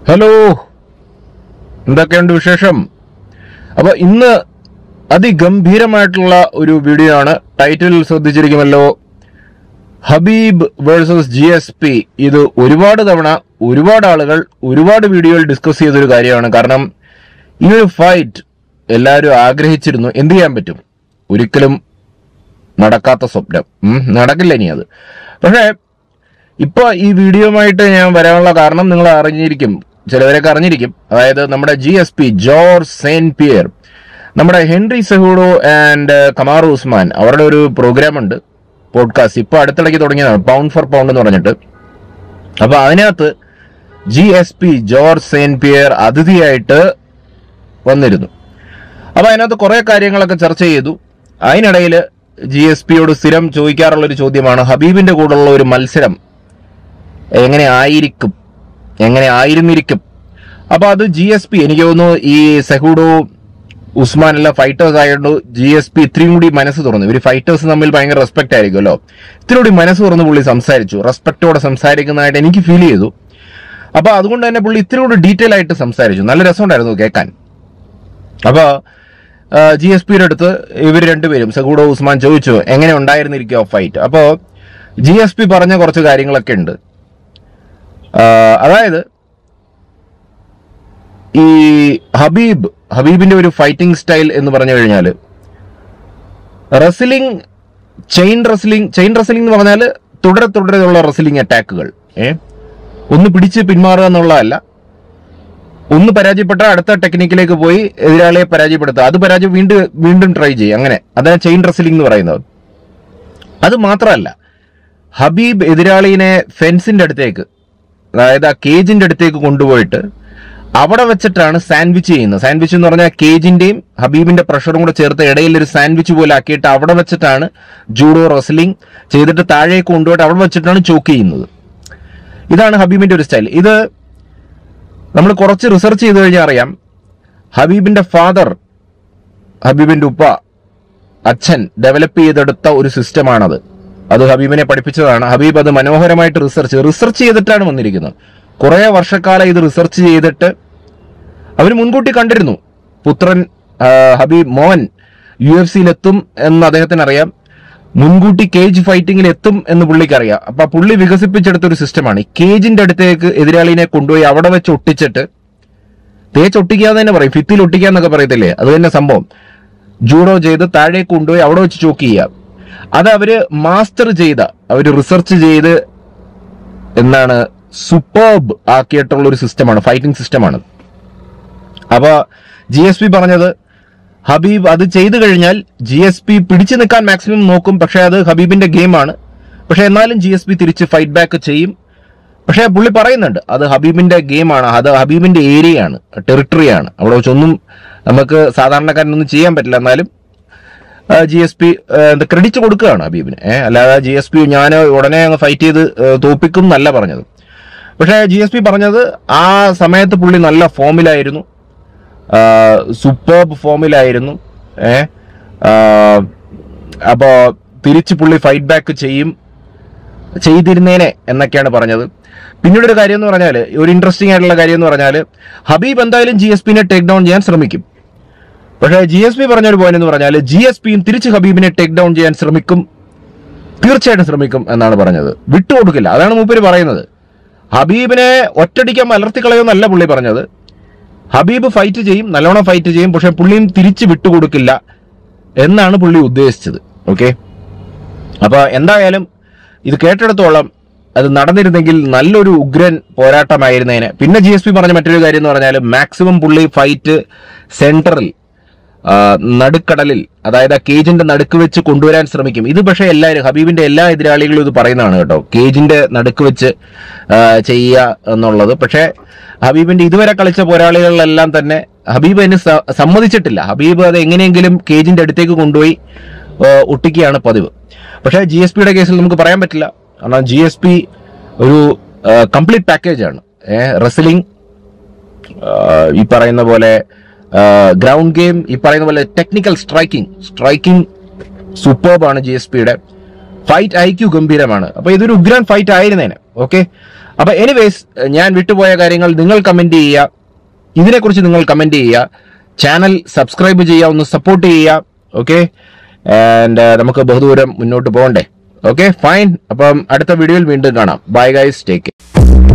hello എന്തൊക്കെയുണ്ട് വിശേഷം അപ്പൊ ഇന്ന് അതിഗംഭീരമായിട്ടുള്ള ഒരു വീഡിയോ ആണ് ടൈറ്റിൽ ശ്രദ്ധിച്ചിരിക്കുമല്ലോ Khabib versus G S P ഇത് ഒരുപാട് തവണ ഒരുപാട് ആളുകൾ ഒരുപാട് വീഡിയോയിൽ ഡിസ്കസ് ചെയ്തൊരു കാര്യമാണ് കാരണം ഈ ഒരു ഫൈറ്റ് എല്ലാവരും ആഗ്രഹിച്ചിരുന്നു എന്ത് ചെയ്യാൻ പറ്റും ഒരിക്കലും നടക്കാത്ത സ്വപ്നം ഉം, നടക്കില്ല ഇനി അത് പക്ഷേ ഇപ്പൊ ഈ വീഡിയോയുമായിട്ട് ഞാൻ വരാനുള്ള കാരണം നിങ്ങൾ അറിഞ്ഞിരിക്കും ചിലവരൊക്കെ അറിഞ്ഞിരിക്കും അതായത് നമ്മുടെ G S P George Saint Pierre നമ്മുടെ Henry Cejudo and Kamaru Usman അവരുടെ ഒരു പ്രോഗ്രാം ഉണ്ട് പോഡ്കാസ്റ്റ് ഇപ്പൊ അടുത്തിടയ്ക്ക് തുടങ്ങിയതാണ് പൗണ്ട് ഫോർ പൗണ്ട് എന്ന് പറഞ്ഞിട്ട് അപ്പൊ അതിനകത്ത് G S P George Saint Pierre അതിഥിയായിട്ട് വന്നിരുന്നു അപ്പൊ അതിനകത്ത് കുറെ കാര്യങ്ങളൊക്കെ ചർച്ച ചെയ്തു അതിനിടയിൽ ജി എസ് പിയോട് സ്ഥിരം ചോദിക്കാറുള്ള ഒരു ചോദ്യമാണ് ഹബീബിന്റെ കൂടെയുള്ള ഒരു മത്സരം എങ്ങനെ ആയിരിക്കും എങ്ങനെ ആയിരുന്നിരിക്കും അപ്പൊ അത് ജി എസ് പി എനിക്ക് തോന്നുന്നു ഈ സെഹൂഡോ ഉസ്മാൻ എല്ലാം ഫൈറ്റേഴ്സ് ആയതുകൊണ്ട് ജി എസ് പി ഇത്രയും കൂടി മനസ്സ് തുറന്നു ഇവര് ഫൈറ്റേഴ്സ് തമ്മിൽ ഭയങ്കര റെസ്പെക്ട് ആയിരിക്കുമല്ലോ ഇത്രയും കൂടി മനസ്സ് തുറന്ന് പുള്ളി സംസാരിച്ചു റെസ്പെക്റ്റോടെ സംസാരിക്കുന്നതായിട്ട് എനിക്ക് ഫീൽ ചെയ്തു അപ്പൊ അതുകൊണ്ട് തന്നെ പുള്ളി ഇത്രയും കൂടി ഡീറ്റെയിൽ ആയിട്ട് സംസാരിച്ചു നല്ല രസമുണ്ടായിരുന്നു കേൾക്കാൻ അപ്പൊ ജി എസ് പിയുടെ അടുത്ത് ഇവർ രണ്ടുപേരും സഗൂഡോ ഉസ്മാൻ ചോദിച്ചു എങ്ങനെ ഉണ്ടായിരുന്നിരിക്കും ഫൈറ്റ് അപ്പോ ജി എസ് പി പറഞ്ഞ കുറച്ച് കാര്യങ്ങളൊക്കെ ഉണ്ട് ആ, അതായത് ഈ ഹബീബ് ഹബീബിന്റെ ഒരു ഫൈറ്റിംഗ് സ്റ്റൈൽ എന്ന് പറഞ്ഞു കഴിഞ്ഞാൽ wrestling chain wrestling chain wrestling എന്ന് പറഞ്ഞാൽ തുടരെ തുടരെയുള്ള റെസ്ലിംഗ് അറ്റാക്കുകൾ ഏ ഒന്ന് പിടിച്ച് പിന്മാറുക എന്നുള്ളതല്ല ഒന്ന് പരാജയപ്പെട്ട അടുത്ത ടെക്നിക്കിലേക്ക് പോയി എതിരാളിയെ പരാജയപ്പെടുത്തുക അത് പരാജയം വീണ്ടും വീണ്ടും ട്രൈ ചെയ്യുക അങ്ങനെ അതാണ് ചെയിൻ റെസ്ലിംഗ് എന്ന് പറയുന്നത് അത് മാത്രമല്ല ഹബീബ് എതിരാളിനെ ഫെൻസിന്റെ അടുത്തേക്ക് അതായത് ആ കേജിന്റെ അടുത്തേക്ക് കൊണ്ടുപോയിട്ട് അവിടെ വെച്ചിട്ടാണ് സാൻഡ്വിച്ച് ചെയ്യുന്നത് സാൻഡ്വിച്ച് എന്ന് പറഞ്ഞാൽ കേജിന്റെയും ഹബീബിന്റെ പ്രഷറും കൂടെ ചേർത്ത് ഇടയിൽ ഒരു സാൻഡ്വിച്ച് പോലെ ആക്കിയിട്ട് അവിടെ വെച്ചിട്ടാണ് ജൂഡോ റെസ്ലിംഗ് ചെയ്തിട്ട് താഴേക്ക് കൊണ്ടുപോയിട്ട് അവിടെ വെച്ചിട്ടാണ് ചോക്ക് ചെയ്യുന്നത് ഇതാണ് ഹബീബിന്റെ ഒരു സ്റ്റൈൽ ഇത് നമ്മൾ കുറച്ച് റിസർച്ച് ചെയ്ത് കഴിഞ്ഞാൽ അറിയാം ഹബീബിന്റെ ഫാദർ ഹബീബിന്റെ ഉപ്പ അച്ഛൻ ഡെവലപ്പ് ചെയ്തെടുത്ത ഒരു സിസ്റ്റമാണത് അത് ഹബീബിനെ പഠിപ്പിച്ചതാണ് ഹബീബ് അത് മനോഹരമായിട്ട് റിസർച്ച് റിസർച്ച് ചെയ്തിട്ടാണ് വന്നിരിക്കുന്നത് കുറെ വർഷക്കാലം ഇത് റിസർച്ച് ചെയ്തിട്ട് അവർ മുൻകൂട്ടി കണ്ടിരുന്നു പുത്രൻ ആ, ഹബീബ് മോൻ യു എഫ് സിയിലെത്തും എന്ന് അദ്ദേഹത്തിന് അറിയാം മുൻകൂട്ടി കേജ് ഫൈറ്റിംഗിൽ എത്തും എന്ന് പുള്ളിക്ക് അറിയാം അപ്പൊ പുള്ളി വികസിപ്പിച്ചെടുത്ത ഒരു സിസ്റ്റമാണ് ഈ കേജിന്റെ അടുത്തേക്ക് എതിരാളിനെ കൊണ്ടുപോയി അവിടെ വെച്ച് ഒട്ടിച്ചിട്ട് തേച്ച് ഒട്ടിക്കാന്ന് തന്നെ പറയും ഫിത്തിൽ ഒട്ടിക്കാന്നൊക്കെ പറയത്തില്ലേ അത് തന്നെ സംഭവം ജൂഡോ ചെയ്ത് താഴേക്ക് കൊണ്ടുപോയി അവിടെ വെച്ച് ചോക്ക് ചെയ്യുക അത് അവര് മാസ്റ്റർ ചെയ്ത അവര് റിസർച്ച് ചെയ്ത് എന്താണ് സൂപ്പർബ് ആക്കിയിട്ടുള്ള ഒരു സിസ്റ്റമാണ് ഫൈറ്റിംഗ് സിസ്റ്റമാണ് അപ്പൊ ജി എസ് പി പറഞ്ഞത് ഹബീബ് അത് ചെയ്തു കഴിഞ്ഞാൽ ജി എസ് പി പിടിച്ചു നിൽക്കാൻ മാക്സിമം നോക്കും പക്ഷെ അത് ഹബീബിന്റെ ഗെയിമാണ് പക്ഷെ എന്നാലും ജി എസ് പി തിരിച്ച് ഫൈറ്റ് ബാക്ക് ചെയ്യും പക്ഷെ പുള്ളി പറയുന്നുണ്ട് അത് ഹബീബിന്റെ ഗെയിമാണ് അത് ഹബീബിന്റെ ഏരിയയാണ് ടെറിട്ടറിയാണ് അവിടെ വെച്ചൊന്നും നമുക്ക് സാധാരണക്കാരനൊന്നും ചെയ്യാൻ പറ്റില്ല എന്നാലും ജി എസ് പി ക്രെഡിറ്റ് കൊടുക്കുകയാണ് ഹബീബിന് ഏഹ് അല്ലാതെ ജി എസ് പി ഞാൻ ഉടനെ അങ്ങ് ഫൈറ്റ് ചെയ്ത് ഏഹ്, തോപ്പിക്കും എന്നല്ല പറഞ്ഞത് പക്ഷേ ജി എസ് പി പറഞ്ഞത് ആ സമയത്ത് പുള്ളി നല്ല ഫോമിലായിരുന്നു സൂപ്പർബ് ഫോമിലായിരുന്നു ഏ അപ്പോ തിരിച്ച് പുള്ളി ഫൈറ്റ് ബാക്ക് ചെയ്യും ചെയ്തിരുന്നേനെ എന്നൊക്കെയാണ് പറഞ്ഞത് പിന്നീട് ഒരു കാര്യം എന്ന് പറഞ്ഞാൽ ഒരു ഇൻട്രസ്റ്റിംഗ് ആയിട്ടുള്ള കാര്യം എന്ന് പറഞ്ഞാൽ ഹബീബ് എന്തായാലും ജി എസ് പിനെ ടേക്ക് ഡൗൺ ചെയ്യാൻ ശ്രമിക്കും പക്ഷേ ജി എസ് പി പറഞ്ഞൊരു പോയിന്റ് എന്ന് പറഞ്ഞാൽ ജി എസ് പിയും തിരിച്ച് ഹബീബിനെ ടേക്ക് ഡൗൺ ചെയ്യാൻ ശ്രമിക്കും തീർച്ചയായിട്ടും ശ്രമിക്കും എന്നാണ് പറഞ്ഞത് വിട്ടുകൊടുക്കില്ല അതാണ് മൂപ്പര് പറയുന്നത് ഹബീബിനെ ഒറ്റടിക്കാൻ മലർത്തിക്കളയുമെന്നല്ല പുള്ളി പറഞ്ഞത് ഹബീബ് ഫൈറ്റ് ചെയ്യും നല്ലോണം ഫൈറ്റ് ചെയ്യും പക്ഷെ പുള്ളിയും തിരിച്ച് വിട്ടുകൊടുക്കില്ല എന്നാണ് പുള്ളി ഉദ്ദേശിച്ചത് ഓക്കെ അപ്പൊ എന്തായാലും ഇത് കേട്ടിടത്തോളം അത് നടന്നിരുന്നെങ്കിൽ നല്ലൊരു ഉഗ്രൻ പോരാട്ടമായിരുന്നേനെ പിന്നെ ജി എസ് പി പറഞ്ഞ മറ്റൊരു കാര്യം എന്ന് പറഞ്ഞാൽ മാക്സിമം പുള്ളി ഫൈറ്റ് സെന്ററിൽ ആ, നടുക്കടലിൽ അതായത് ആ കേജിന്റെ നടുക്ക് വെച്ച് കൊണ്ടുവരാൻ ശ്രമിക്കും ഇത് പക്ഷേ എല്ലാവരും ഹബീബിന്റെ എല്ലാ എതിരാളികളും ഇത് പറയുന്നതാണ് കേട്ടോ കേജിന്റെ നടുക്ക് വെച്ച് ആ, ചെയ്യുക എന്നുള്ളത് പക്ഷേ ഹബീബിന്റെ ഇതുവരെ കളിച്ച പോരാളികളിലെല്ലാം തന്നെ ഹബീബ് അതിന് സ- സമ്മതിച്ചിട്ടില്ല ഹബീബ് അത് എങ്ങനെയെങ്കിലും കേജിന്റെ അടുത്തേക്ക് കൊണ്ടുപോയി ആ, ഒട്ടിക്കുകയാണ് പതിവ് പക്ഷേ ജി എസ് പിയുടെ കേസിൽ നമുക്ക് പറയാൻ പറ്റില്ല കാരണം ജി എസ് പി ഒരു കംപ്ലീറ്റ് പാക്കേജ് ആണ് റെസ്ലിംഗ് ഈ പറയുന്ന പോലെ ഗ്രൗണ്ട് ഗെയിം ഈ പറയുന്ന പോലെ ടെക്നിക്കൽ സ്ട്രൈക്കിംഗ് സ്ട്രൈക്കിംഗ് സൂപ്പർബാണ് ജി എസ് പിയുടെ ഫൈറ്റ് ഐക്യു ഗംഭീരമാണ് അപ്പൊ ഇതൊരു ഉഗ്രാൻ ഫൈറ്റ് ആയിരുന്നേനെ ഓക്കെ അപ്പൊ എനിവേസ് ഞാൻ വിട്ടുപോയ കാര്യങ്ങൾ നിങ്ങൾ കമന്റ് ചെയ്യുക ഇതിനെക്കുറിച്ച് നിങ്ങൾ കമന്റ് ചെയ്യുക ചാനൽ സബ്സ്ക്രൈബ് ചെയ്യുക ഒന്ന് സപ്പോർട്ട് ചെയ്യുക ഓക്കെ ആൻഡ് നമുക്ക് ബഹുദൂരം മുന്നോട്ട് പോകണ്ടേ ഓക്കെ ഫൈൻ അപ്പം അടുത്ത വീഡിയോയിൽ വീണ്ടും കാണാം ബൈ ഗൈസ് ടേക്ക്